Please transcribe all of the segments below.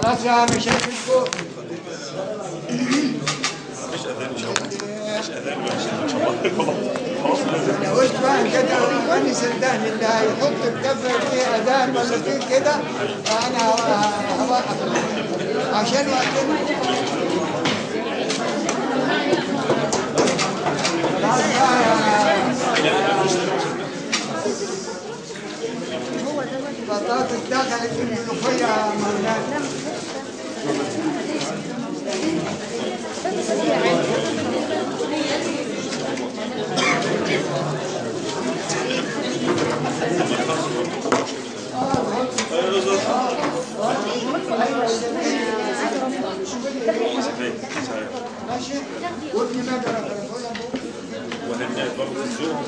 خلاص يا مشاكل فوق مفيش اذان ان شاء الله مفيش اذان ان شاء الله خلاص انا قلت بقى كده ماني صدقني اللي هيحط الكفه فيه اذان ولا فيه كده فانا ه- هوقف عشان وقتنا خلاص بقى بطاطس دخلت في الملوخيه يا مولانا ماشي وابني ما درى وهنات برضه الذوق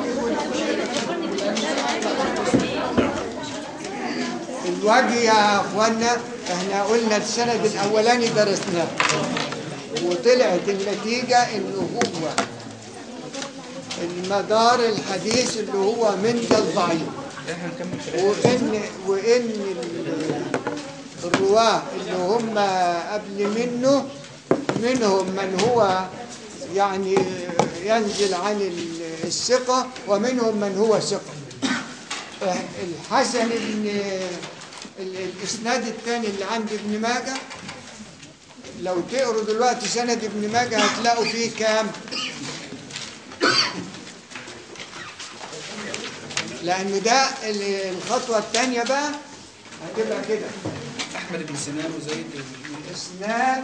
الوجه يا اخوانا احنا قلنا السند الاولاني درسناه وطلعت النتيجة انه هو المدار الحديث اللي هو من ده الضعيف وان وان ال- الرواه اللي هم قبل منه منهم من هو يعني ينزل عن ال- الثقة ومنهم من هو ثقة الحسن بن ال- الاسناد الثاني اللي عند ابن ماجه لو تقروا دلوقتي سند ابن ماجه هتلاقوا فيه كام لانه ده ال- الخطوه الثانيه بقى هتبقى كده احمد بن سنان وزيد اسناد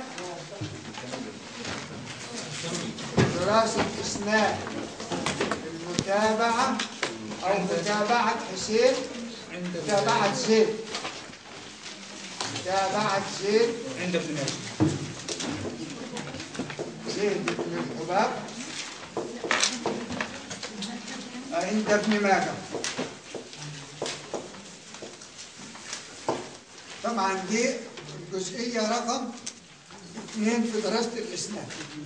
دراسه اسناد المتابعه او متابعه حسين عند متابعه زيد متابعه زيد عند ابن ماجه زيد بن الحباب عند ابن ماجه طبعا دي الجزئية رقم اثنين في دراسة الإسناد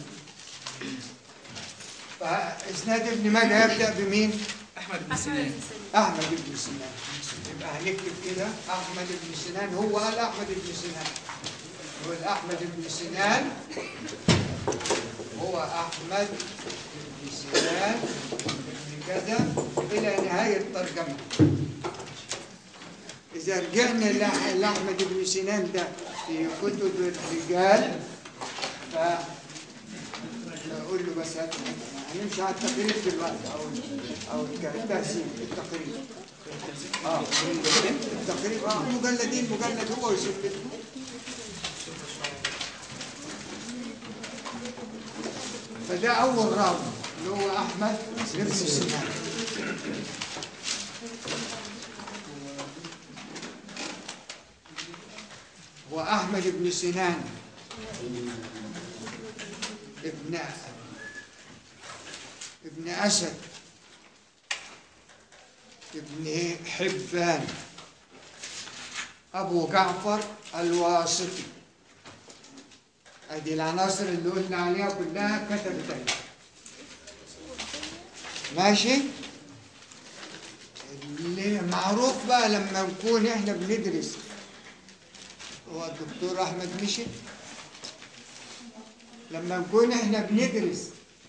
فإسناد ابن ماجه يبدأ بمين؟ احمد بن سنان أحمد بن سنان يبقى هنكتب كده أحمد بن سنان هو قال أحمد بن سنان هو أحمد بن سنان هو أحمد بن سنان بن كذا إلى نهاية الترجمة إذا رجعنا لأح- لأحمد بن سنان ده في كتب الرجال ف نقول له بس هات- هنمشي على التقريب دلوقتي أو أو التهذيب التقريب اه التقريب اه مجلدين مجلد هو يوسف كده فده أول راوي اللي هو أحمد بن سنان وأحمد بن سنان ابن ابن أسد ابن حبان أبو جعفر الواسطي ادي العناصر اللي قلنا عليها كلها كتبت اهي ماشي اللي معروف بقى لما نكون احنا بندرس هو الدكتور احمد مشي لما نكون احنا بندرس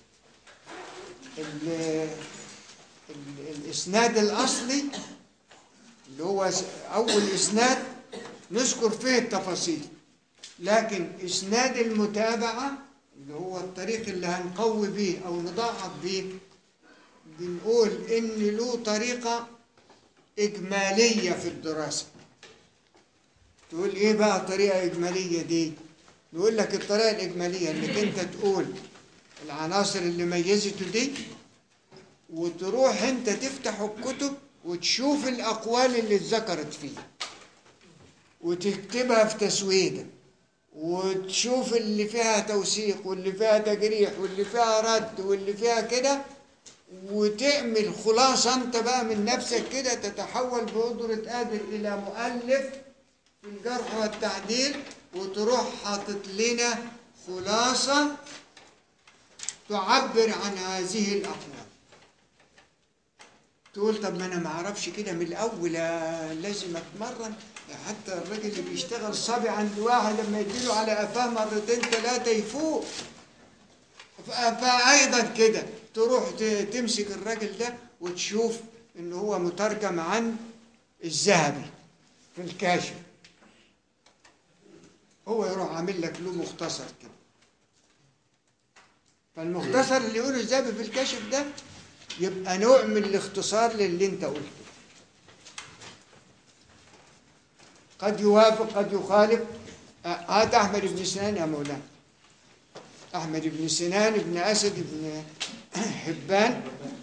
ال ال الاسناد الاصلي اللي هو س- اول اسناد نذكر فيه التفاصيل لكن اسناد المتابعه اللي هو الطريق اللي هنقوي بيه او نضعف بيه بنقول ان له طريقه اجماليه في الدراسه تقول ايه بقى الطريقه الاجماليه دي نقول لك الطريقه الاجماليه انك انت تقول العناصر اللي ميزته دي وتروح انت تفتح الكتب وتشوف الاقوال اللي اتذكرت فيه وتكتبها في تسويده وتشوف اللي فيها توثيق واللي فيها تجريح واللي فيها رد واللي فيها كده وتعمل خلاصة انت بقى من نفسك كده تتحول بقدرة قادر إلى مؤلف في الجرح والتعديل وتروح حاطط لنا خلاصة تعبر عن هذه الأقوال تقول طب ما أنا ما أعرفش كده من الأول آه، لازم أتمرن حتى الراجل اللي بيشتغل صبي عند واحد لما يديله على قفاه مرتين ثلاثة يفوق ف- فأيضا كده تروح ت- تمسك الراجل ده وتشوف إن هو مترجم عن الذهبي في الكاشف هو يروح عامل لك له مختصر كده فالمختصر اللي يقوله الذهبي في الكاشف ده يبقى نوع من الاختصار للي انت قلته قد يوافق قد يخالف آه، هات احمد بن سنان يا مولانا احمد بن سنان بن اسد بن حبان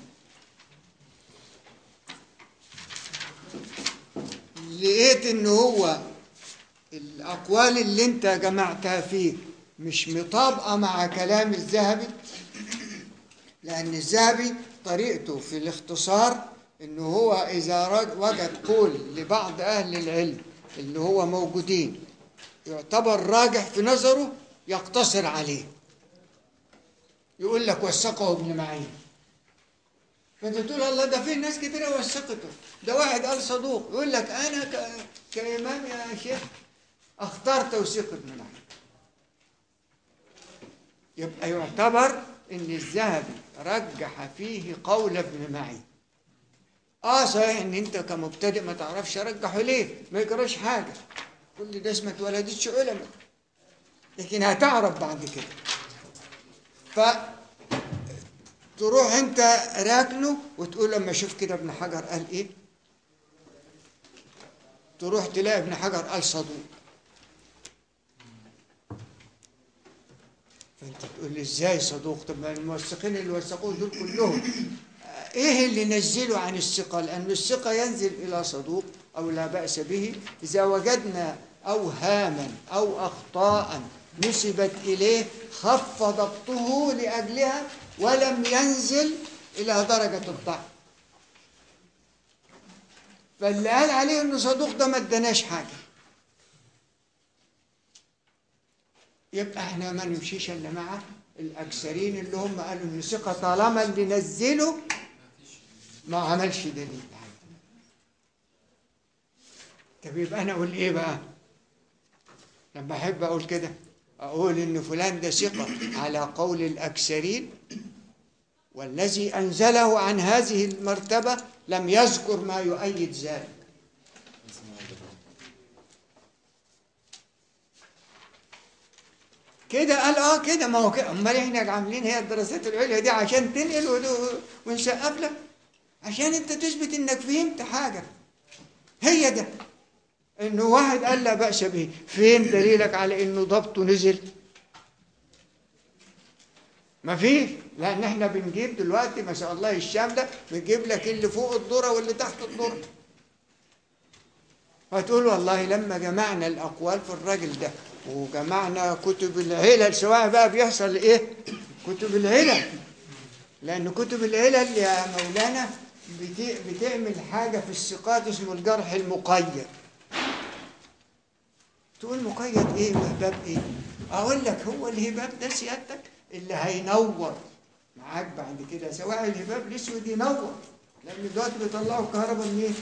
لقيت ان هو الاقوال اللي انت جمعتها فيه مش مطابقه مع كلام الذهبي لأن الذهبي طريقته في الاختصار إنه هو إذا رج- وجد قول لبعض أهل العلم اللي هو موجودين يعتبر راجح في نظره يقتصر عليه يقول لك وثقه ابن معين فانت تقول الله ده في ناس كتير وثقته ده واحد قال صدوق يقول لك انا ك... كامام يا شيخ اختار توثيق ابن معين يبقى يعتبر ان الذهبي رجح فيه قول ابن معين اه صحيح ان انت كمبتدئ ما تعرفش ارجحه ليه ما يجراش حاجه كل ده اسمه اتولدتش علماء لكن هتعرف بعد كده ف تروح انت راكنه وتقول لما اشوف كده ابن حجر قال ايه تروح تلاقي ابن حجر قال صدوق فانت تقول لي ازاي صدوق طب ما الموثقين اللي وثقوه دول كلهم آه، ايه اللي نزلوا عن الثقه لان الثقه ينزل الى صدوق او لا باس به اذا وجدنا اوهاما او اخطاء نسبت اليه خف ضبطه لاجلها ولم ينزل الى درجه الضعف فاللي قال عليه انه صدوق ده ما اداناش حاجه يبقى احنا ما نمشيش الا مع الاكثرين اللي هم قالوا ان ثقه طالما اللي نزله ما عملش دليل طب يبقى انا اقول ايه بقى لما احب اقول كده اقول ان فلان ده ثقه على قول الاكثرين والذي انزله عن هذه المرتبه لم يذكر ما يؤيد ذلك كده قال اه كده ما هو كده امال احنا عاملين هي الدراسات العليا دي عشان تنقل ون- ونسقف لك عشان انت تثبت انك فهمت حاجه هي ده انه واحد قال لا باس به فين دليلك على انه ضبطه نزل ما فيش لان احنا بنجيب دلوقتي ما شاء الله الشام ده بنجيب لك اللي فوق الذره واللي تحت الذره فتقول والله لما جمعنا الأقوال في الراجل ده وجمعنا كتب العلل سواء بقى بيحصل إيه كتب العلل لأن كتب العلل يا مولانا بت- بتعمل حاجة في الثقات اسمه الجرح المقيد تقول مقيد إيه وهباب إيه أقول لك هو الهباب ده سيادتك اللي هينور معاك بعد كده سواء الهباب الأسود ينور لأن دلوقتي بيطلعوا الكهرباء منين؟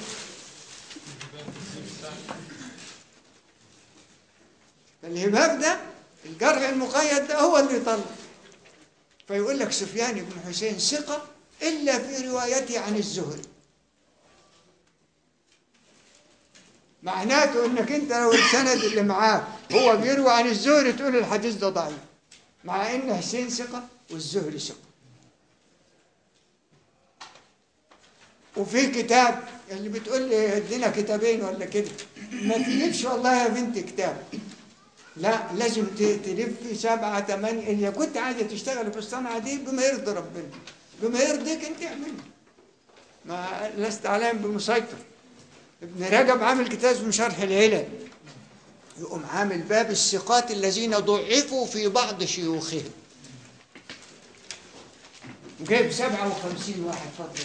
فالهباب ده الجرح المقيد ده هو اللي يطلع فيقول لك سفيان بن حسين ثقة إلا في روايته عن الزهري معناته انك انت لو السند اللي معاه هو بيروي عن الزهري تقول الحديث ده ضعيف مع ان حسين ثقة والزهري ثقة وفي كتاب اللي بتقول لي ادينا كتابين ولا كده ما تجيبش والله يا بنت كتاب لا لازم ت- تلف سبعة ثمانية إذا كنت عايزة تشتغل في الصنعة دي بما يرضي ربنا بما يرضيك أنت اعمله ما لست عليهم بمسيطر ابن رجب عامل كتاب اسمه شرح العلل يقوم عامل باب الثقات الذين ضعفوا في بعض شيوخهم وجايب 57 واحد فضل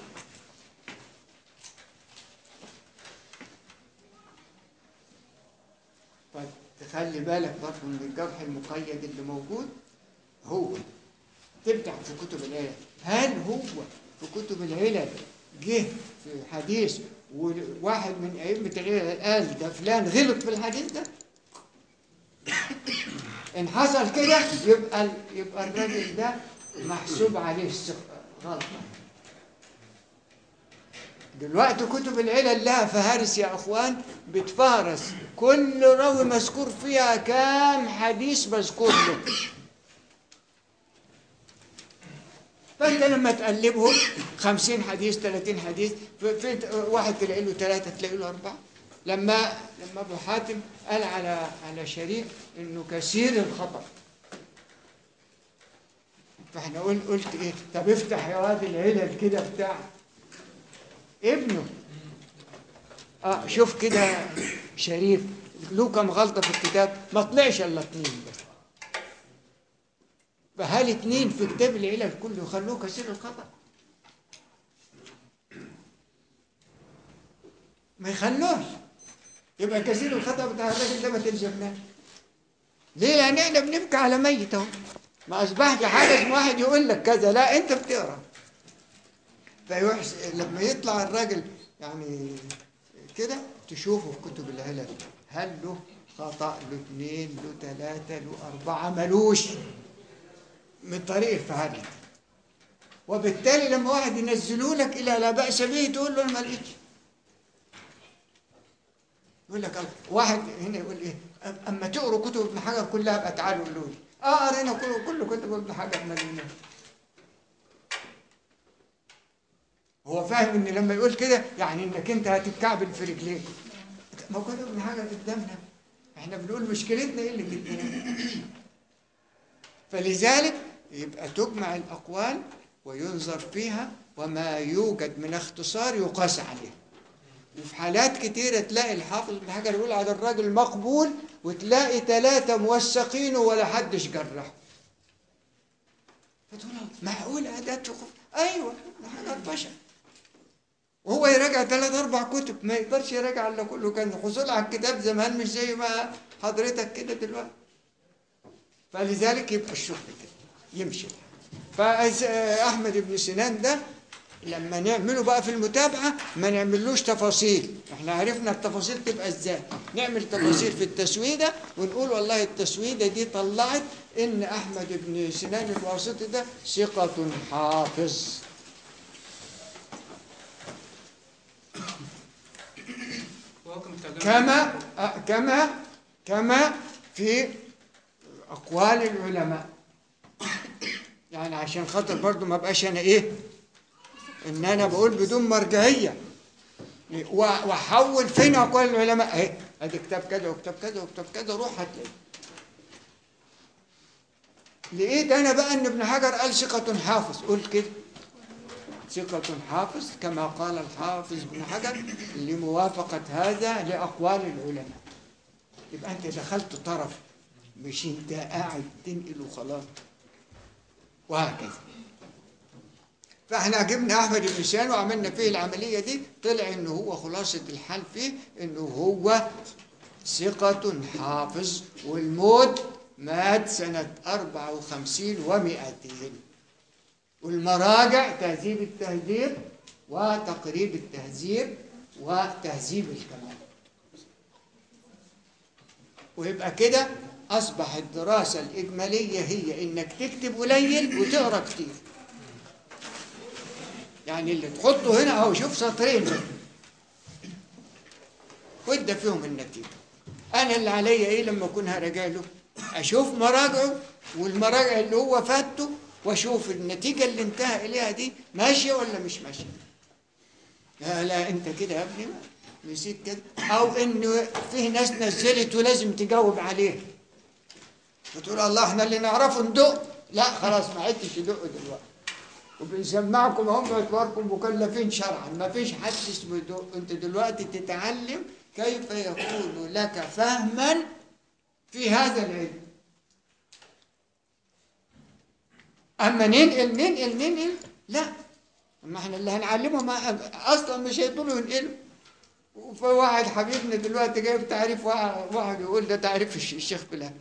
طيب تخلي بالك برضه من الجرح المقيد اللي موجود هو تبدع في كتب العلل هل هو في كتب العلل جه في حديث وواحد من ائمه العلل قال ده فلان غلط في الحديث ده ان حصل كده يبقى يبقى الراجل ده محسوب عليه الثقة- غلطه دلوقتي كتب العلل لها فهارس يا اخوان بتفهرس كل راوي مذكور فيها كام حديث مذكور له فانت لما تقلبهم 50 حديث 30 حديث في في واحد تلاقي له ثلاثه تلاقي له اربعه لما لما ابو حاتم قال على على شريك انه كثير الخطا فاحنا قلت قلت ايه طب افتح يا واد العلل كده بتاع ابنه اه شوف كده شريف له كم غلطه في الكتاب ما طلعش الا اتنين بس فهل اتنين في كتاب العلل كله يخلوه كثير الخطا ما يخلوش يبقى كثير الخطا بتاع الراجل ده ما تلزمناش ليه لان احنا بنبكي على ميت اهو ما اصبحش حاجه اسمه واحد يقول لك كذا لا انت بتقرا فيحس لما يطلع الراجل يعني كده تشوفه في كتب العلل هل له خطأ له اثنين له ثلاثة له أربعة ملوش من طريق الفهرس وبالتالي لما واحد ينزلوا لك إلى لا بأس به تقول له أنا ما لقيتش يقول لك الله واحد هنا يقول إيه أم- أما تقروا كتب ابن حجر كلها بقى تعالوا قولوا لي آه قرينا كل كل كتب ابن حجر ما لقيناش هو فاهم ان لما يقول كده يعني انك انت هتتكعبل في رجليك ما كنا ابن حاجه قدامنا احنا بنقول مشكلتنا ايه اللي قدامنا فلذلك يبقى تجمع الاقوال وينظر فيها وما يوجد من اختصار يقاس عليه وفي حالات كتيرة تلاقي الحافظ ابن حجر يقول على الراجل مقبول وتلاقي ثلاثة موثقين ولا حدش جرحه فتقول معقول أداة شخوف أيوة ابن حجر بشر وهو يراجع ثلاث اربع كتب ما يقدرش يراجع الا كله كان الحصول على الكتاب زمان مش زي ما حضرتك كده دلوقتي فلذلك يبقى الشغل كده يمشي فاحمد بن سنان ده لما نعمله بقى في المتابعه ما نعملوش تفاصيل احنا عرفنا التفاصيل تبقى ازاي نعمل تفاصيل في التسويده ونقول والله التسويده دي طلعت ان احمد بن سنان الواسطي ده ثقه حافظ وحكم الترجمة كما آه، كما كما في اقوال العلماء يعني عشان خاطر برضو ما بقاش انا ايه ان انا بقول بدون مرجعيه و- واحول فين اقوال العلماء اهي ادي كتاب كذا وكتاب كذا وكتاب كذا روح هتلاقي لقيت انا بقى ان ابن حجر قال ثقة حافظ قلت كده ثقة حافظ كما قال الحافظ ابن حجر لموافقة هذا لأقوال العلماء يبقى أنت دخلت طرف مش أنت قاعد تنقل وخلاص وهكذا فاحنا جبنا احمد بن سيان وعملنا فيه العمليه دي طلع انه هو خلاصه الحال فيه انه هو ثقة حافظ والموت مات سنة 54 و200 والمراجع تهذيب التهذيب وتقريب التهذيب وتهذيب الكمال ويبقى كده أصبح الدراسة الإجمالية هي إنك تكتب قليل وتقرأ كتير يعني اللي تحطه هنا أهو شوف سطرين بس. وادى فيهم النتيجة أنا اللي عليا إيه لما أكون هراجع له أشوف مراجعه والمراجع اللي هو فاته واشوف النتيجة اللي انتهى إليها دي ماشية ولا مش ماشية لا لا انت كده يا ابني ما نسيت كده او انه فيه ناس نزلت ولازم تجاوب عليها بتقول الله احنا اللي نعرفه ندق لا خلاص ما عدتش تدق دلوقتي وبنسمعكم هم باعتباركم مكلفين شرعا ما فيش حد اسمه يدق انت دلوقتي تتعلم كيف يكون لك فهما في هذا العلم اما ننقل ننقل ننقل لا اما احنا اللي هنعلمه ما اصلا مش هيقدروا ينقلوا وفي واحد حبيبنا دلوقتي جايب تعريف واحد واحد يقول ده تعريف الش- الشيخ فلان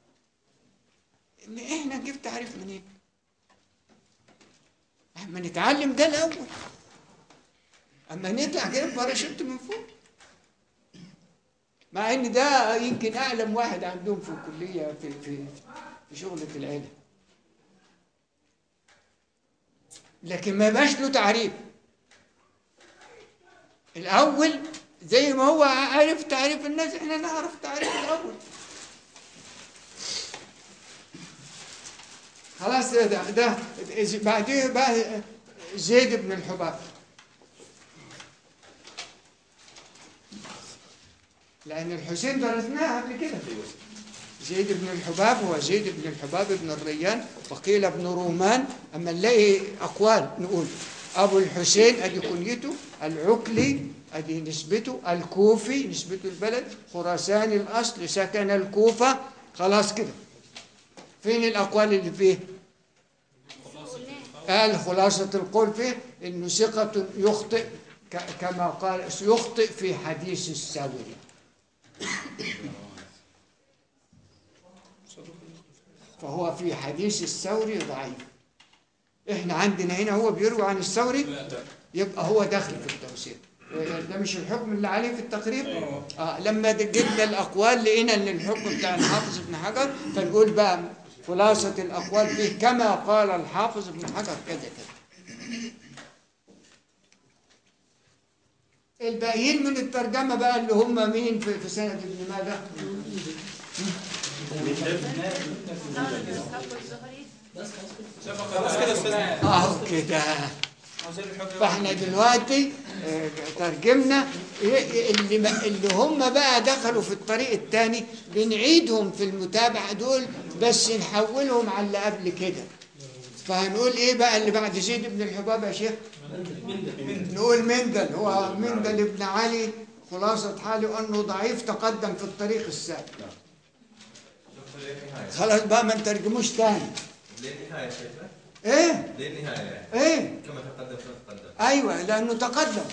إن احنا نجيب تعريف منين؟ احنا نتعلم ده الاول اما نطلع كده باراشوت من فوق مع ان ده يمكن اعلم واحد عندهم في الكليه في في في شغله العيله لكن ما يبقاش له تعريف الاول زي ما هو عارف تعريف الناس احنا نعرف تعريف الاول خلاص ده ده, ده بعديه بقى زيد بن الحباب لأن الحسين درسناها قبل كده زيد بن الحباب هو زيد بن الحباب بن الريان وقيل ابن رومان أما نلاقي أقوال نقول أبو الحسين أدي كنيته العكلي أدي نسبته الكوفي نسبته البلد خراساني الأصل سكن الكوفة خلاص كده فين الأقوال اللي فيه قال خلاصة القول فيه إنه ثقة يخطئ ك- كما قال يخطئ في حديث السوري فهو في حديث الثوري ضعيف احنا عندنا هنا هو بيروي عن الثوري يبقى هو داخل في التوثيق ده مش الحكم اللي عليه في التقريب آه لما جبنا الاقوال لقينا ان الحكم بتاع الحافظ ابن حجر فنقول بقى خلاصة الاقوال فيه كما قال الحافظ ابن حجر كذا كذا الباقيين من الترجمة بقى اللي هم مين في, في سنة ابن ماجه خلاص كده استاذنا اه كده عاوزين الحكم فاحنا دلوقتي آه، ترجمنا إيه- اللي ما- اللي هم بقى دخلوا في الطريق الثاني بنعيدهم في المتابعه دول بس نحولهم على اللي قبل كده فهنقول ايه بقى اللي بعد زيد بن الحباب يا شيخ نقول مندل هو مندل بن علي خلاصة حاله أنه ضعيف تقدم في الطريق السابق خلاص بقى ما نترجموش تاني ليه النهاية شايفة؟ ايه ليه النهاية؟ ايه كما تقدم فتقدم ايوه لانه تقدم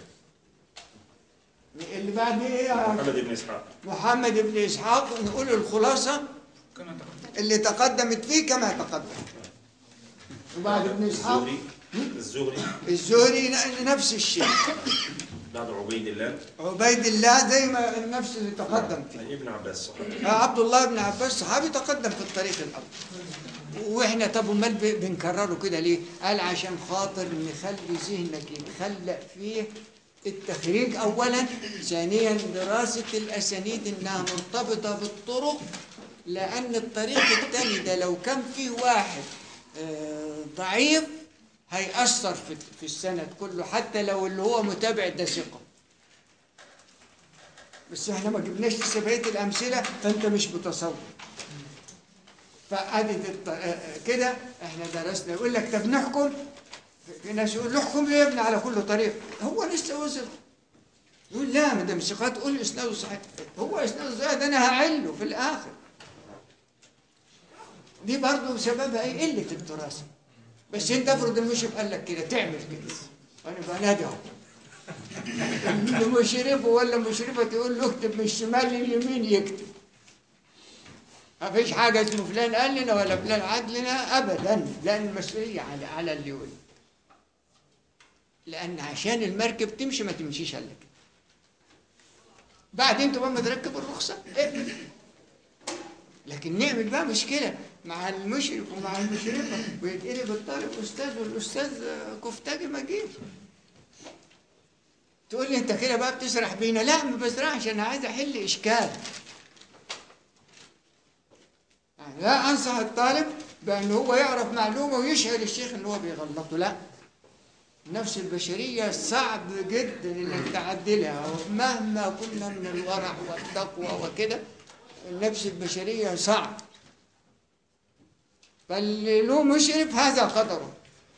إيه. اللي بعد ايه يا محمد بن اسحاق محمد بن اسحاق نقول الخلاصه كما تقدم اللي تقدمت فيه كما تقدم وبعد ابن اسحاق الزهري الزهري الزهري ن- نفس الشيء بعد عبيد الله عبيد الله زي ما نفس اللي تقدم فيه ابن عباس صحيح آه، عبد الله بن عباس صحابي تقدم في الطريق الاول واحنا طب امال ب- بنكرره كده ليه؟ قال عشان خاطر نخلي ذهنك يتخلق فيه التخريج اولا ثانيا دراسه الاسانيد انها مرتبطه بالطرق لان الطريق الثاني ده لو كان فيه واحد آه، ضعيف هيأثر في في السند كله حتى لو اللي هو متابع ده ثقه بس احنا ما جبناش لسه بقيه الامثله فانت مش متصور فادي الط- آه، آه، كده احنا درسنا يقول لك طب نحكم في ناس يقول نحكم ليه يا ابني على كل طريق هو لسه وصل يقول لا ما دام ثقات قول اسناده صحيح هو اسناده صحيح ده انا هعله في الاخر دي برضه سببها ايه قله الدراسه بس انت افرض المشرف قال لك كده تعمل كده وانا بنادي اهو اللي مشرفه ولا مشرفه تقول له اكتب من الشمال لليمين يكتب ما فيش حاجة اسمه فلان قال لنا ولا فلان عاد لنا أبدا لأن المسؤولية على على اللي يقول لأن عشان المركب تمشي ما تمشيش إلا كده بعدين تبقى ما تركب الرخصة اقبل لكن نعمل بقى مشكلة مع المشرف ومع المشرفة ويتقلب الطالب أستاذ والأستاذ كفتاجي ما جيش تقول لي أنت كده بقى بتسرح بينا لا ما بسرحش أنا عايز أحل إشكال يعني لا انصح الطالب بان هو يعرف معلومه ويشهد الشيخ ان هو بيغلطه لا النفس البشريه صعب جدا انك تعدلها مهما كنا من الورع والتقوى وكده النفس البشريه صعب فاللي له مشرف هذا قدره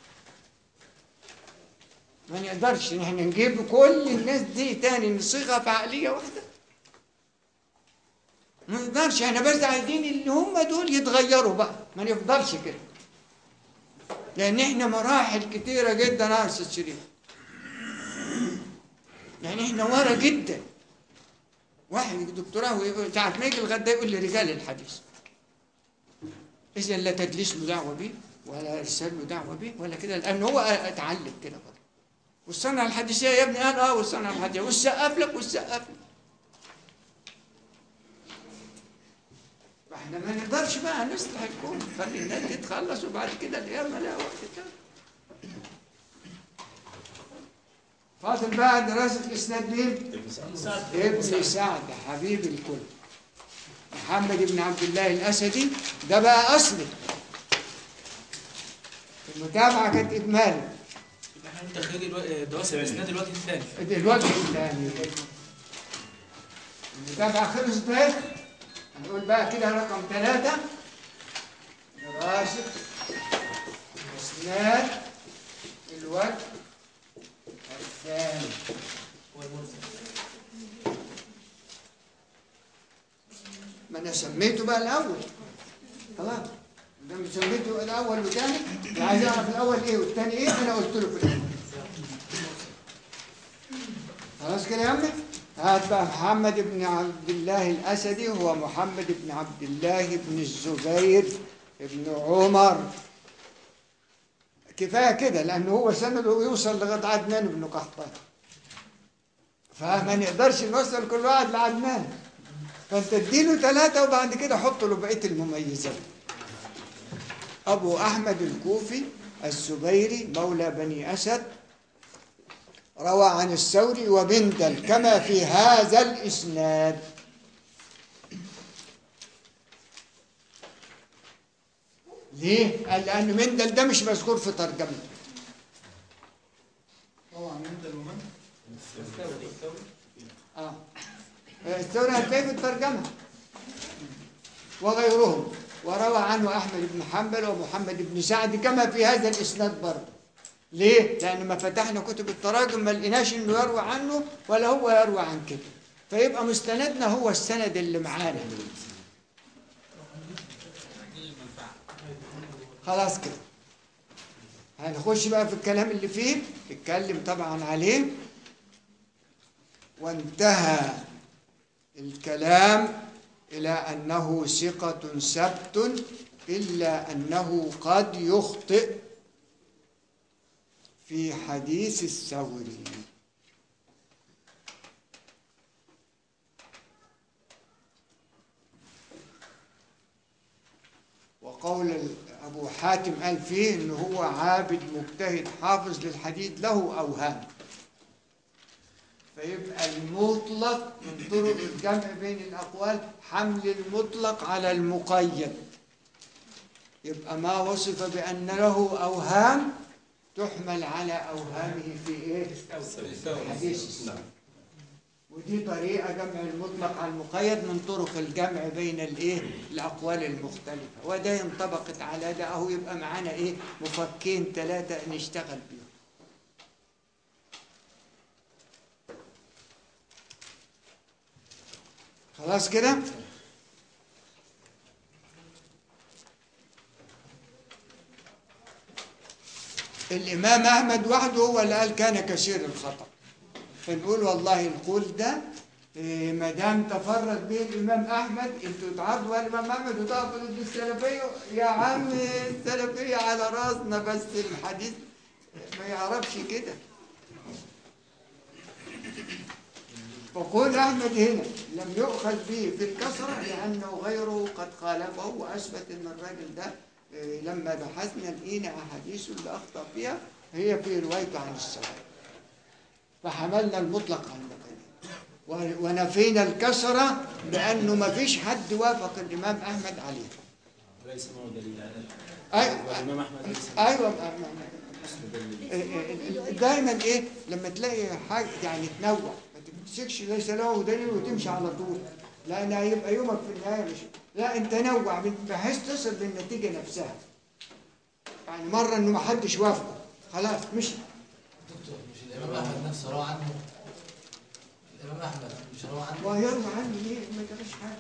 ما نقدرش ان احنا نجيب كل الناس دي تاني نصيغها في عقليه واحده ما نقدرش احنا بس عايزين اللي هم دول يتغيروا بقى ما نفضلش كده لان احنا مراحل كتيره جدا يا استاذ شريف يعني احنا ورا جدا واحد دكتوراه ويقول- ساعة ما يجي الغدا يقول لي رجال الحديث اذا لا تدليس له دعوه بيه ولا ارسال له دعوه بيه ولا كده لان هو اتعلم كده برضه والصنعة الحديثية يا ابني قال اه والصنعة الحديثية والسقف لك والسقف لك احنا ما نقدرش بقى نصلح الكون خلي الناس دي تخلص وبعد كده القيامة لها وقت تاني فاضل بقى دراسة إسناد مين؟ ابن سعد حبيب الكل محمد بن عبد الله الأسدي ده بقى أصلي المتابعة كانت إجمالي يبقى احنا تخريج الو- دراسه الاسناد الوقت الثاني الوجه الثاني المتابعة خلصت اهي هنقول بقى كده رقم ثلاثة دراسة إسناد الوجه الثاني ما أنا سميته بقى الأول خلاص ده سميته الأول والثاني اللي عايز يعرف الأول إيه والثاني إيه أنا قلت له في الأول خلاص كده يا عمي هات بقى محمد بن عبد الله الأسدي هو محمد بن عبد الله بن الزبير بن عمر كفاية كده لأنه هو سنده يوصل لغاية عدنان بن قحطان فما نقدرش نوصل كل واحد لعدنان فانت اديله ثلاثة وبعد كده حط له بقية المميزات أبو أحمد الكوفي الزبيري مولى بني أسد روى عن الثوري وبندل كما في هذا الإسناد ليه؟ قال لأن مندل ده مش مذكور في ترجمته طبعا انت المهم آه. الثوري هتلاقيه في الترجمة وغيرهم وروى عنه أحمد بن حنبل ومحمد بن سعد كما في هذا الإسناد برضه ليه؟ لأن ما فتحنا كتب التراجم ما لقيناش إنه يروى عنه ولا هو يروى عن كده فيبقى مستندنا هو السند اللي معانا خلاص كده هنخش بقى في الكلام اللي فيه اتكلم طبعا عليه وانتهى الكلام إلى أنه ثقة سبت إلا أنه قد يخطئ في حديث الثوري وقول ال- أبو حاتم قال فيه إنه هو عابد مجتهد حافظ للحديث له أوهام فيبقى المطلق من طرق الجمع بين الأقوال حمل المطلق على المقيد يبقى ما وصف بأن له أوهام تحمل على أوهامه في إيه؟ حديث السنة ودي طريقة جمع المطلق على المقيد من طرق الجمع بين الإيه؟ الأقوال المختلفة وده ينطبق على ده أهو يبقى معانا إيه؟ مفكين ثلاثة نشتغل بيهم خلاص كده الإمام أحمد وحده هو اللي قال كان كثير الخطأ فنقول والله القول ده إيه، ما دام تفرد به الإمام أحمد أنتوا تعرضوا على الإمام أحمد وتقفوا ضد السلفية يا عم السلفية على راسنا بس الحديث ما يعرفش كده وقول أحمد هنا لم يؤخذ به في الكسرة لأنه غيره قد خالفه وأثبت أن الراجل ده إيه، لما بحثنا لقينا أحاديثه اللي أخطأ فيها هي في روايته عن السواء فحملنا المطلق على المقيد و- ونفينا الكسرة لأنه ما فيش حد وافق الإمام أحمد عليه ليس معه دليل أيوة والإمام أحمد ليس أيوة ما- ما- ما- دايما إيه لما تلاقي حاجة يعني تنوع ما تمسكش ليس له دليل وتمشي على طول لأن هيبقى يومك في النهاية مش لا أنت نوع بحيث تصل للنتيجة نفسها يعني مرة إنه ما حدش وافقه خلاص مش دكتور مش الإمام أحمد نفسه روى عنه الإمام أحمد مش روى عنه ويروى عنه ليه ما جراش حاجة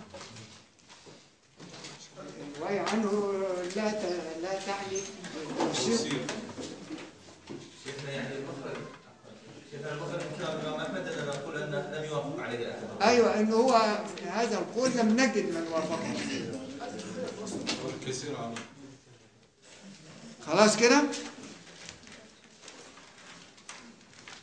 الرواية عنه لا ت- لا تعني التوثيق شيخنا يعني المخرج شيخنا المخرج من كلام الإمام أحمد أننا نقول أنه لم يوافق عليه الأثر ايوه انه هو هذا القول لم نجد من وافقه كثير عنه خلاص كده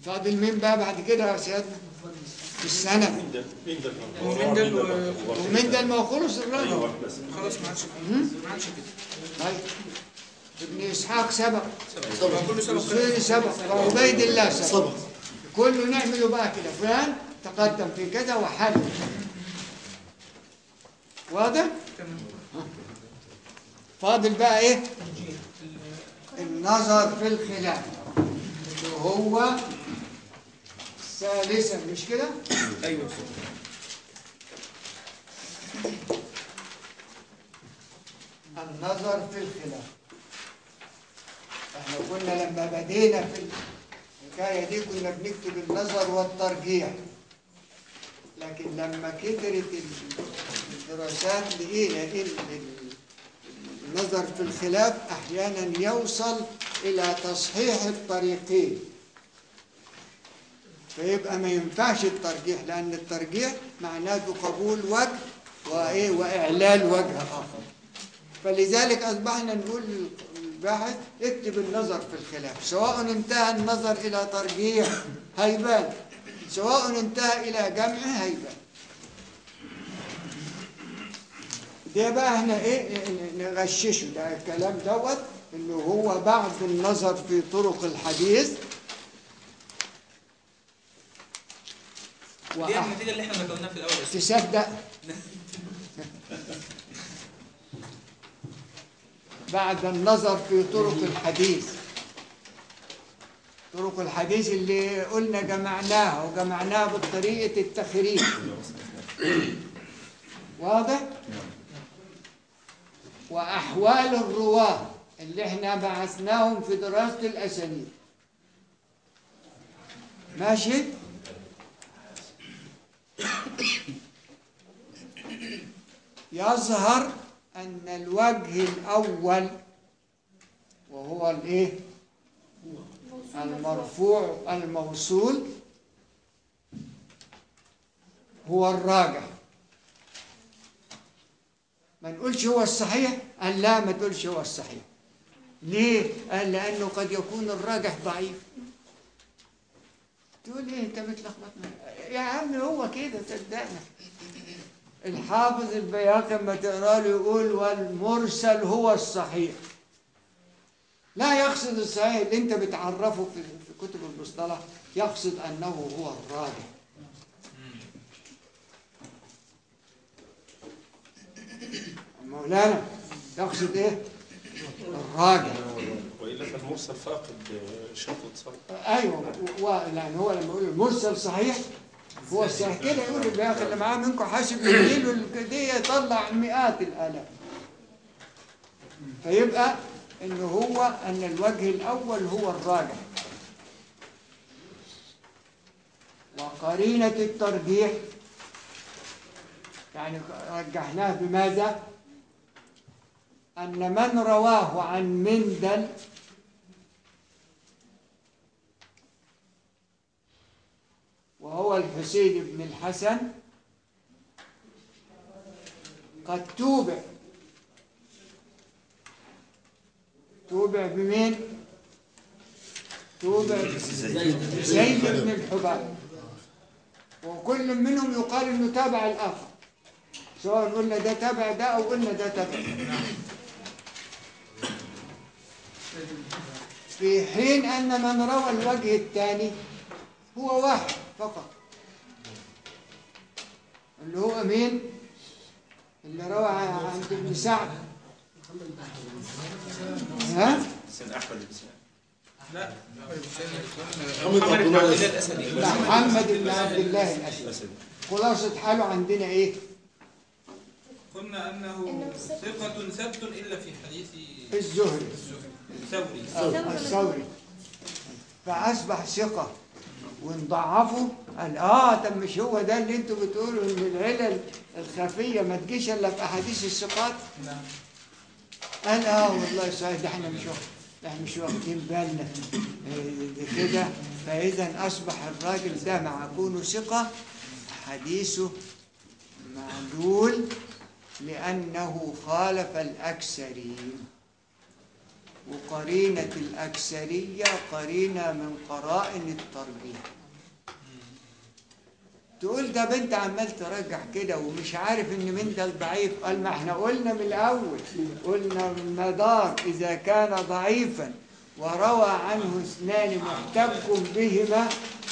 فاضل مين بقى بعد كده يا سيادنا في السنة مين ده؟ مين ده؟ ومين ده ال- ومين ده ما خلص الراجل ايوه بس خلاص ما عادش ما عادش كده طيب ابن اسحاق سبق سبق كله سبق الزهري سبق وعبيد الله سبق كله نعمله بقى كده فلان تقدم في كذا وحل واضح؟ تمام فاضل بقى ايه؟ النظر في الخلاف اللي هو ثالثا مش كده؟ ايوه النظر في الخلاف احنا كنا لما بدينا في الحكايه دي كنا بنكتب النظر والترجيح لكن لما كترت الدراسات لقينا ان النظر في الخلاف احيانا يوصل الى تصحيح الطريقين فيبقى ما ينفعش الترجيح لان الترجيح معناته قبول وجه وايه واعلال وجه اخر فلذلك أصبحنا نقول للباحث اكتب النظر في الخلاف سواء انتهى النظر إلى ترجيح هيبان سواء انتهى إلى جمع هيبان ده بقى احنا ايه نغششه ده الكلام دوت انه هو بعد النظر في طرق الحديث دي وأح- النتيجه اللي احنا ذكرناها في الاول يا سيدي. تصدق بعد النظر في طرق الحديث طرق الحديث اللي قلنا جمعناها وجمعناها بطريقة التخريج واضح؟ وأحوال الرواة اللي احنا بعثناهم في دراسة الأسانيد ماشي؟ يظهر أن الوجه الأول وهو الإيه؟ المرفوع الموصول هو الراجح ما نقولش هو الصحيح قال لا ما تقولش هو الصحيح ليه؟ قال لأنه قد يكون الراجح ضعيف تقول ايه انت بتلخبطنا يا عم هو كده صدقنا الحافظ البياقي لما تقرا له يقول والمرسل هو الصحيح لا يقصد الصحيح اللي انت بتعرفه في في كتب المصطلح يقصد انه هو الراجح مولانا يقصد ايه الراجح والا فالمرسل فاقد شرط اتصال ايوه و- و- يعني هو لما يقول المرسل صحيح هو الصحيح كده يقول البياقي اللي معاه منكم حاسب يديله الكديه يطلع مئات الالاف فيبقى ان هو ان الوجه الاول هو الراجح وقرينه الترجيح يعني رجحناه بماذا ان من رواه عن مندل وهو الحسين بن الحسن قد توبع توبع بمين؟ توبع زيد بن الحباب وكل منهم يقال انه تابع الاخر سواء قلنا ده تابع ده او قلنا ده تابع في حين ان من روى الوجه الثاني هو واحد فقط اللي هو مين اللي روى عند ابن سعد ها حسين احمد بن سعد لا محمد محمد عبد بن الله عبد الله الأسد. الاسدي محمد بن عبد الله الأسد اسد خلاصة حاله عندنا ايه قلنا انه ثقة ثبت الا في حديث الزهري الثوري أو الثوري فأصبح ثقة ونضعفه قال اه طب مش هو ده اللي انتوا بتقولوا ان العلل الخفية ما تجيش الا في احاديث الثقات نعم قال اه والله صحيح ده احنا مش واخد ده احنا مش واخدين بالنا إيه ده كده فاذا اصبح الراجل ده مع كونه ثقه حديثه معلول لانه خالف الاكثرين وقرينة الأكثرية قرينة من قرائن الترجيح تقول ده بنت عمال ترجح كده ومش عارف ان من ده الضعيف قال ما احنا قلنا من الاول قلنا المدار اذا كان ضعيفا وروى عنه اثنان محتج بهما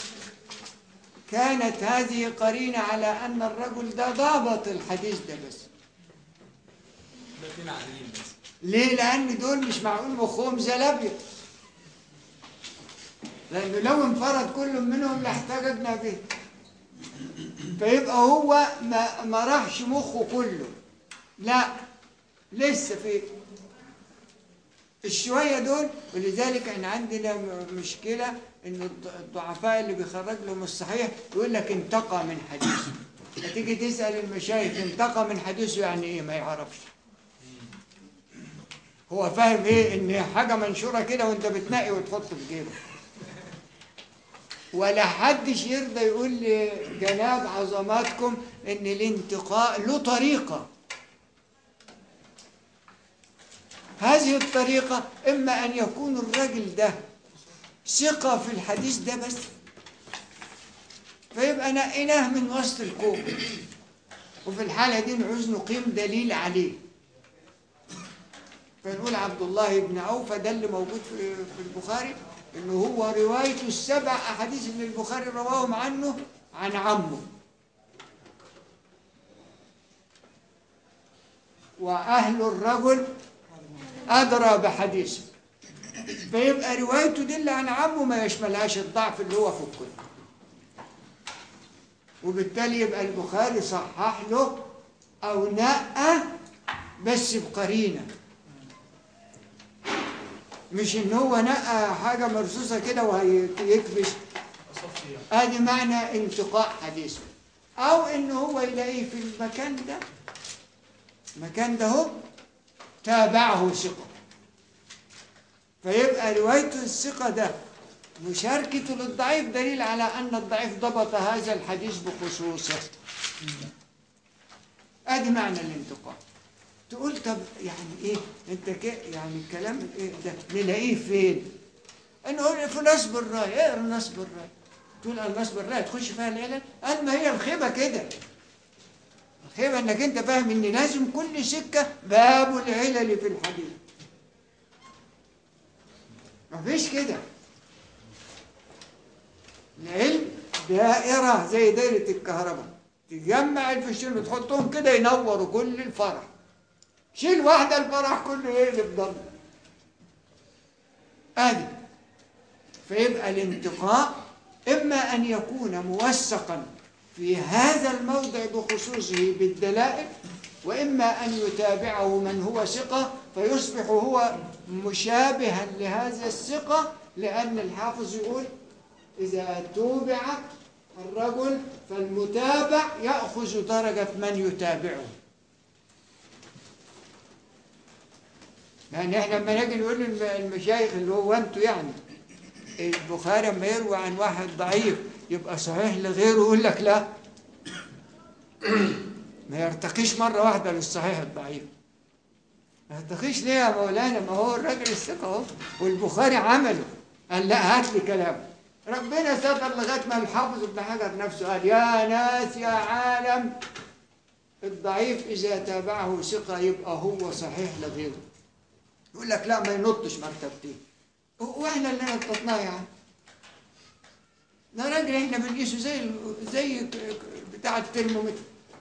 كانت هذه قرينة على أن الرجل ده ضابط الحديث ده بس الاثنين عاديين بس ليه؟ لأن دول مش معقول مخهم زلابية لأنه لو انفرد كل منهم لاحتججنا به فيبقى هو ما, ما راحش مخه كله لا لسه في الشوية دول ولذلك احنا عندنا م- مشكلة ان الض- الضعفاء اللي بيخرج لهم الصحيح يقول لك انتقى من حديثه هتيجي تسأل المشايخ انتقى من حديثه يعني ايه ما يعرفش هو فاهم ايه ان حاجة منشورة كده وانت بتنقي وتحط في جيبك ولا حدش يرضى يقول لجناب عظماتكم ان الانتقاء له طريقة هذه الطريقة اما ان يكون الراجل ده ثقة في الحديث ده بس فيبقى نقيناه من وسط الكوم وفي الحالة دي نعوز نقيم دليل عليه فنقول عبد الله بن عوف ده اللي موجود في في البخاري انه هو روايته السبع احاديث اللي البخاري رواهم عنه عن عمه واهل الرجل ادرى بحديثه فيبقى روايته دي اللي عن عمه ما يشملهاش الضعف اللي هو في الكل وبالتالي يبقى البخاري صحح له او نقى بس بقرينه مش ان هو نقى حاجه مرصوصه كده وهيكبش اصفي ادي معنى انتقاء حديثه او ان هو يلاقيه في المكان ده المكان ده هو تابعه ثقه فيبقى روايته الثقه ده مشاركته للضعيف دليل على ان الضعيف ضبط هذا الحديث بخصوصه ادي معنى الانتقاء تقول طب يعني ايه انت ك... يعني الكلام ايه ده نلاقيه فين نقول في نصب الراي اقرا نصب الراي تقول النصب الراي تخش فيها العلل قال ما هي الخيبه كده الخيبه انك انت فاهم ان لازم كل سكه باب العلل في الحديث مفيش كده العلم دائرة زي دائرة الكهرباء تجمع الفشين وتحطهم كده ينوروا كل الفرح شيل واحدة الفرح كله يقلب ضم ادي فيبقى الانتقاء اما ان يكون موثقا في هذا الموضع بخصوصه بالدلائل واما ان يتابعه من هو ثقه فيصبح هو مشابها لهذا الثقه لان الحافظ يقول اذا توبع الرجل فالمتابع ياخذ درجه من يتابعه يعني احنا لما نيجي نقول للم- المشايخ اللي هو انتوا يعني البخاري لما يروي عن واحد ضعيف يبقى صحيح لغيره يقول لك لا ما يرتقيش مره واحده للصحيح الضعيف ما يرتقيش ليه يا مولانا ما هو الراجل الثقه اهو والبخاري عمله قال لا هات لي كلام ربنا ستر لغايه ما الحافظ ابن حجر نفسه قال يا ناس يا عالم الضعيف اذا تابعه ثقه يبقى هو صحيح لغيره يقول لك لا ما ينطش مرتبتين واحنا اللي نططناه يعني ده راجل احنا بنقيسه زي ال- زي ك- ك- بتاع الترمومتر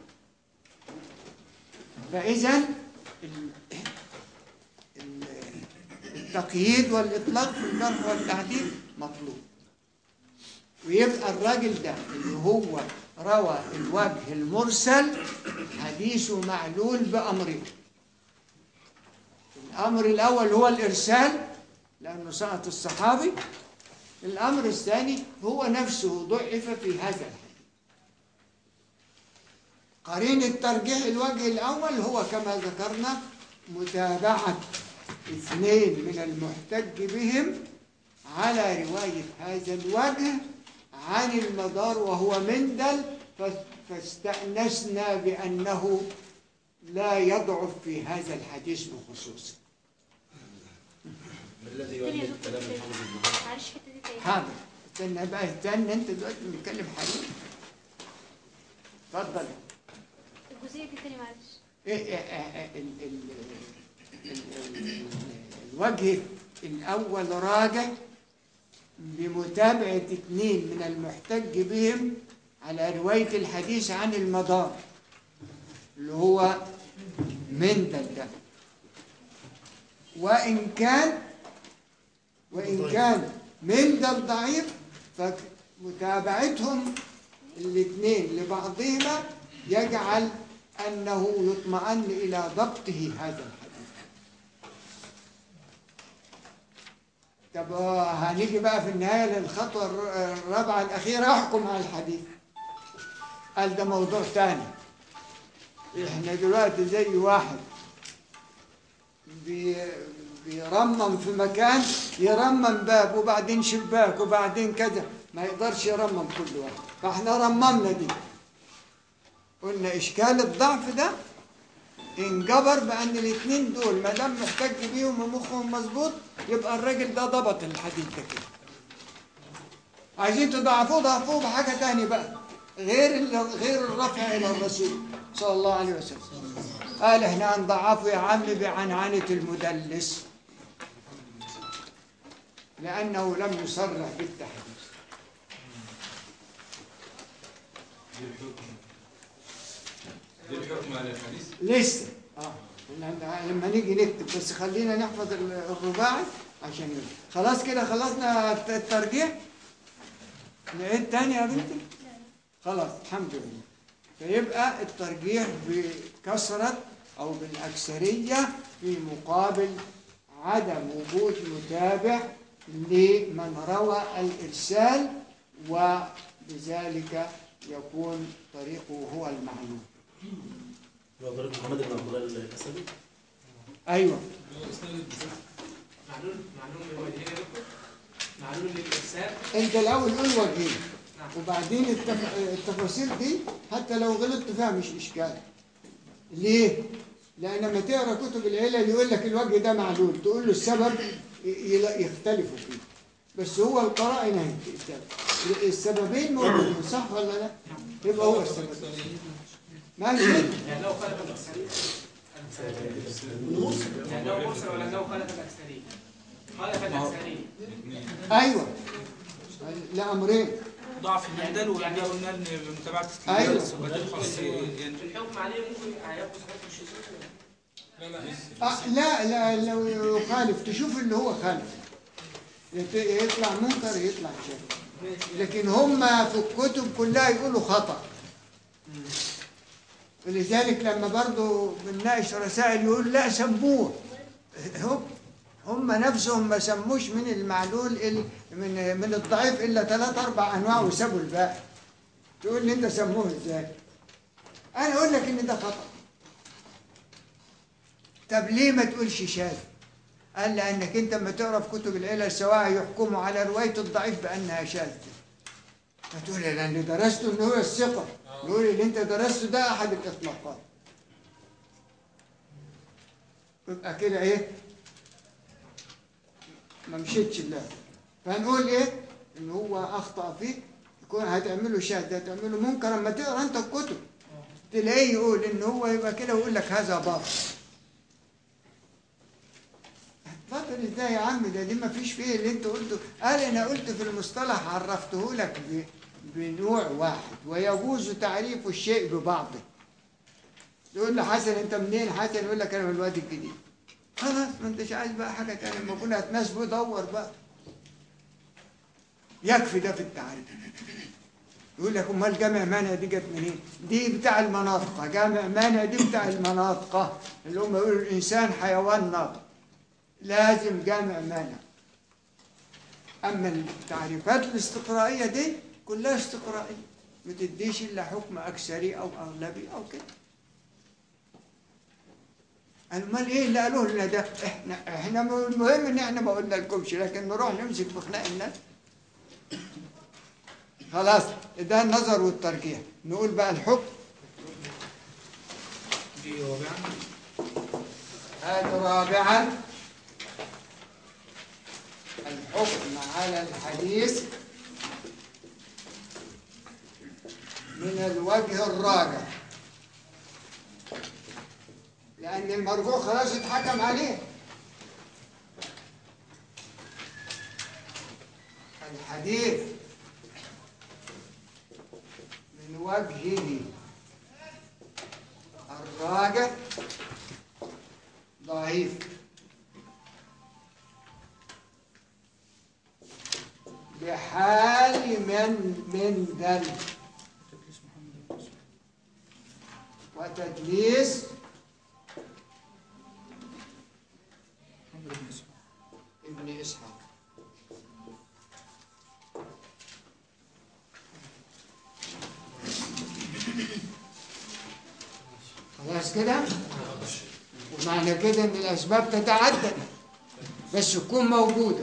فاذا ال- ال- التقييد والاطلاق في الجرح والتعديل مطلوب ويبقى الراجل ده اللي هو روى الوجه المرسل حديثه معلول بأمرين الأمر الأول هو الإرسال لأنه سقط الصحابي الأمر الثاني هو نفسه ضعف في هذا الحديث قرين الترجيح الوجه الأول هو كما ذكرنا متابعة اثنين من المحتج بهم على رواية هذا الوجه عن المدار وهو مندل فاستأنسنا بأنه لا يضعف في هذا الحديث بخصوصه الذي تاني يا يؤيد دكتور كلام تاني. الحافظ ابن حجر معلش الحته دي تاني حاضر استنى بقى استنى انت دلوقتي بنتكلم حديث اتفضل الجزئيه دي تاني معلش إيه إيه إيه ال- ال- ال- ال- الوجه الأول راجع بمتابعة اثنين من المحتج بهم على رواية الحديث عن المدار اللي هو مندل ده وإن كان وإن كان مندل ضعيف فمتابعتهم الاثنين لبعضهما يجعل أنه يطمئن إلى ضبطه هذا الحديث طب آه، هنيجي بقى في النهاية للخطوة الر- الرابعة الأخيرة أحكم على الحديث قال ده موضوع تاني إحنا دلوقتي زي واحد بي بيرمم في مكان يرمم باب وبعدين شباك وبعدين كذا ما يقدرش يرمم كل واحد فاحنا رممنا دي قلنا اشكال الضعف ده انجبر بان الاثنين دول ما دام محتاج بيهم ومخهم مظبوط يبقى الراجل ده ضبط الحديث ده كده عايزين تضعفوه ضعفوه بحاجه تاني بقى غير ال- غير الرفع الى الرسول صلى الله عليه وسلم قال احنا هنضعفه يا عم بعنعنه المدلس لانه لم يصرح بالتحديث دي الحكم على الحديث لسه اه لما- لما نيجي نكتب بس خلينا نحفظ ال- الرباعي عشان يبقى. خلاص كده خلصنا الت- الترجيع نعيد تاني يا بنتي خلاص الحمد لله فيبقى الترجيح بكثرة أو بالأكثرية في مقابل عدم وجود متابع لمن روى الإرسال وبذلك يكون طريقه هو المعلوم لو طريق محمد بن عبد الله الاسدي أيوه معلول معلول للوجهين يا دكتور معلول للارسال انت الاول قول وجهين وبعدين التف... التفاصيل دي حتى لو غلطت فيها مش اشكال ليه لان لما تقرا كتب العلل يقول لك الوجه ده معلول تقول له السبب ي- ي- يختلفوا فيه بس هو القرائن اهي السبب. السببين موجودين صح ولا لا يبقى هو السبب ماشي يعني لو خالف الاكثريه يعني لو مرسل ولا لو خالف الاكثريه خالف الاكثريه ايوه لا امرين ضعف المندل وبعدين قلنا ان متابعه أيوة. الثبات خاص يعني الحكم عليه ممكن هياخد حكم الشذوذ لا لا آه لا لا لو يخالف تشوف اللي هو خالف يت- يطلع منكر يطلع شيء لكن هم في الكتب كلها يقولوا خطأ ولذلك لما برضو بنناقش رسائل يقول لا سموه هم هم نفسهم ما سموش من المعلول ال- من من الضعيف الا ثلاث اربع انواع وسابوا الباقي تقول لي انت سموه ازاي انا اقول لك ان ده خطأ طب ليه ما تقولش شاذ؟ قال لأنك أنت لما تقرا في كتب العلل سواء يحكموا على رواية الضعيف بأنها شاذة. فتقول لي لأن درسته إن هو الثقة. يقول اللي أنت درسته ده أحد الإطلاقات. يبقى كده إيه؟ ما مشيتش الله. فهنقول إيه؟ إن هو أخطأ فيه يكون هتعمله شاذ هتعمله منكر لما تقرا أنت الكتب. تلاقيه يقول إن هو يبقى كده ويقول لك هذا باطل. باطل ازاي يا عم ده دي ما فيش فيه اللي انت قلته قال انا قلت في المصطلح عرفته لك ب- بنوع واحد ويجوز تعريف الشيء ببعضه تقول له حسن انت منين حسن يقول لك انا من الوادي الجديد خلاص ما انتش عايز بقى حاجه تانية لما كنا هتناسبه دور بقى يكفي ده في التعريف يقول لك امال جامع مانع دي جت منين؟ دي بتاع المناطق جامع مانع دي بتاع المناطق اللي هم يقولوا الانسان حيوان ناطق لازم جامع مانع اما التعريفات الاستقرائيه دي كلها استقرائيه ما تديش الا حكم اكثري او اغلبي او كده امال ايه اللي قالوه لنا ده احنا احنا المهم ان احنا ما قلنا لكمش لكن نروح نمسك في خناق الناس خلاص ده النظر والترجيح نقول بقى الحكم دي رابعا هذا رابعا الحكم على الحديث من الوجه الراجع لأن المرجوع خلاص اتحكم عليه الحديث من وجهه الراجع ضعيف بحال من من ذل وتدليس ابن إسحاق خلاص كده ومعنى كده ان الاسباب تتعدد بس تكون موجوده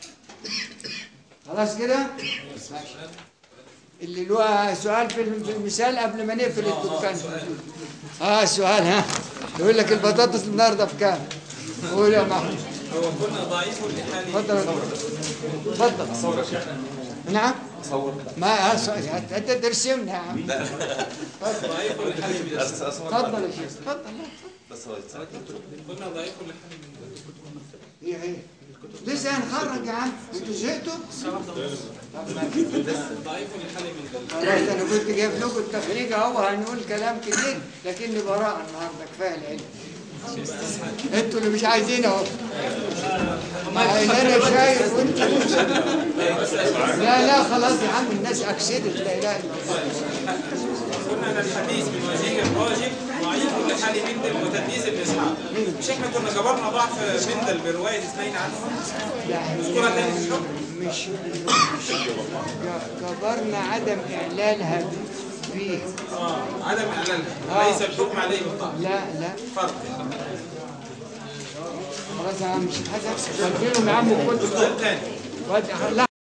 خلاص كده ماشي. اللي له سؤال في الم- في المثال قبل ما نقفل الدكان اه سؤال ها يقول لك البطاطس النهارده بكام قول يا محمود هو قلنا ضعيف لحاله اتفضل يا دكتور. اتفضل نعم ما آه، سؤال. انت أنت ترسمنا يا عم ضعيف لحاله من اتفضل يا شيخ اتفضل قلنا ضعيف لحاله من هي هي لسه هنخرج يا عم انتوا زهقتوا؟ ضعيف لحاله من خلاص انا كنت جايب لكم التخريج اهو هنقول كلام كتير لكني براءة النهارده كفايه العلم انتوا اللي مش عايزين اهو مع ان انا شايف وانت لا لا خلاص يا عم الناس اكسدت لا اله الا الله قلنا ان الحديث من وجهه الراجح ضعيف لحال مندل وتدليس ابن اسحاق مش احنا كنا جبرنا ضعف مندل بروايه اثنين عنه اذكرها تاني في الحكم مش مش جبرنا عدم اعلانها فيه اه عدم اعلانها آه. ليس الحكم عليه بالضعف لا لا فرق خلاص يا عم مش حاجه وديهم يا عم كل سؤال ثاني ودي لا